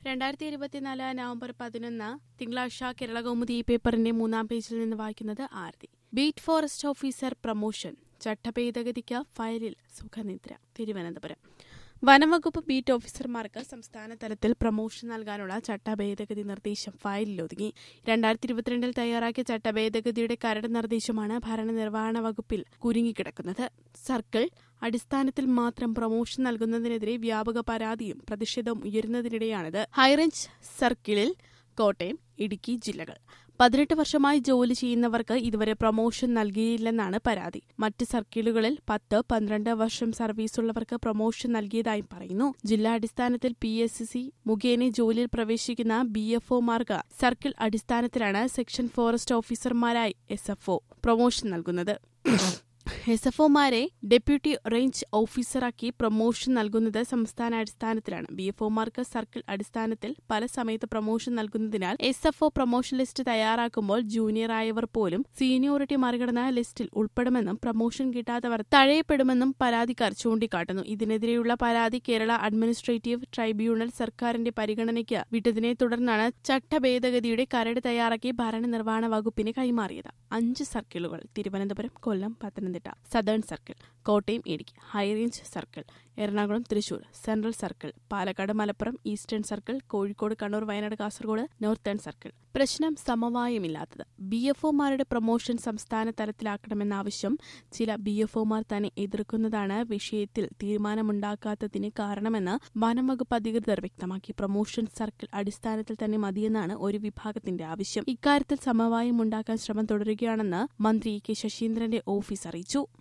രണ്ടായിരത്തി ഇരുപത്തിനാല് നവംബർ പതിനൊന്ന് തിങ്കളാഴ്ച കേരളകൗമുദി പേപ്പറിന്റെ മൂന്നാം പേജിൽ നിന്ന് വായിക്കുന്നത് Aarathi beat forest officer promotion ചട്ടഭേദഗതിക്ക് ഫയലിൽ സുഖനിദ്ര തിരുവനന്തപുരം വനംവകുപ്പ് ബീറ്റ് ഓഫീസർമാർക്ക് സംസ്ഥാന തലത്തിൽ പ്രമോഷൻ നൽകാനുള്ള ചട്ടഭേദഗതി നിർദ്ദേശം ഫയലിൽ ഒതുങ്ങി രണ്ടായിരത്തി ഇരുപത്തിരണ്ടിൽ തയ്യാറാക്കിയ ചട്ടഭേദഗതിയുടെ കരട് നിർദ്ദേശമാണ് ഭരണനിർവഹണ വകുപ്പിൽ കുരുങ്ങിക്കിടക്കുന്നത് സർക്കിൾ അടിസ്ഥാനത്തിൽ മാത്രം പ്രമോഷൻ നൽകുന്നതിനെതിരെ വ്യാപക പരാതിയും പ്രതിഷേധവും ഉയരുന്നതിനിടെയാണിത് ഹൈറേഞ്ച് സർക്കിളിൽ കോട്ടയം ഇടുക്കി ജില്ലകൾ പതിനെട്ട് വർഷമായി ജോലി ചെയ്യുന്നവർക്ക് ഇതുവരെ പ്രൊമോഷൻ നൽകിയില്ലെന്നാണ് പരാതി മറ്റ് സർക്കിളുകളിൽ പത്ത് പന്ത്രണ്ട് വർഷം സർവീസുള്ളവർക്ക് പ്രൊമോഷൻ നൽകിയതായും പറയുന്നു ജില്ലാടിസ്ഥാനത്തിൽ പി എസ് സി മുഖേന ജോലിയിൽ പ്രവേശിക്കുന്ന ബി എഫ് ഒമാർക്ക് സർക്കിൾ അടിസ്ഥാനത്തിലാണ് സെക്ഷൻ ഫോറസ്റ്റ് ഓഫീസർമാരായി എസ് എഫ് ഒ പ്രൊമോഷൻ നൽകുന്നത് എസ് എഫ് ഒമാരെ ഡെപ്യൂട്ടി റേഞ്ച് ഓഫീസറാക്കി പ്രൊമോഷൻ നൽകുന്നത് സംസ്ഥാന അടിസ്ഥാനത്തിലാണ് ബി എഫ് ഒമാർക്ക് സർക്കിൾ അടിസ്ഥാനത്തിൽ പല സമയത്ത് പ്രൊമോഷൻ നൽകുന്നതിനാൽ S F O promotion list തയ്യാറാക്കുമ്പോൾ ജൂനിയർ ആയവർ പോലും സീനിയോറിറ്റി മറികടന്ന ലിസ്റ്റിൽ ഉൾപ്പെടുമെന്നും പ്രൊമോഷൻ കിട്ടാത്തവർ തഴയപ്പെടുമെന്നും പരാതിക്കാർ ചൂണ്ടിക്കാട്ടുന്നു ഇതിനെതിരെയുള്ള പരാതി കേരള അഡ്മിനിസ്ട്രേറ്റീവ് ട്രൈബ്യൂണൽ സർക്കാരിന്റെ പരിഗണനയ്ക്ക് വിട്ടതിനെ തുടർന്നാണ് ചട്ടഭേദഗതിയുടെ കരട് തയ്യാറാക്കി ഭരണനിർവഹണ വകുപ്പിന് കൈമാറിയത് അഞ്ച് സർക്കിളുകൾ Thiruvananthapuram Kollam Pathanamthitta southern circle Kottayam Idukki high range circle Ernakulam Thrissur central circle Palakkad Malappuram eastern circle Kozhikode Kannur Wayanad Kasaragod northern circle പ്രശ്നം സമവായമില്ലാത്തത് ബി എഫ് ഒമാരുടെ പ്രൊമോഷൻ സംസ്ഥാന തലത്തിലാക്കണമെന്ന ആവശ്യം ചില ബി എഫ് ഒമാർ തന്നെ എതിർക്കുന്നതാണ് വിഷയത്തിൽ തീരുമാനമുണ്ടാക്കാത്തതിന് കാരണമെന്ന് വനം വകുപ്പ് അധികൃതർ വ്യക്തമാക്കി പ്രൊമോഷൻ സർക്കിൾ അടിസ്ഥാനത്തിൽ തന്നെ മതിയെന്നാണ് ഒരു വിഭാഗത്തിന്റെ ആവശ്യം ഇക്കാര്യത്തിൽ സമവായം ഉണ്ടാക്കാൻ ശ്രമം തുടരുകയാണെന്ന് മന്ത്രി കെ ശശീന്ദ്രന്റെ ഓഫീസ് അറിയിച്ചു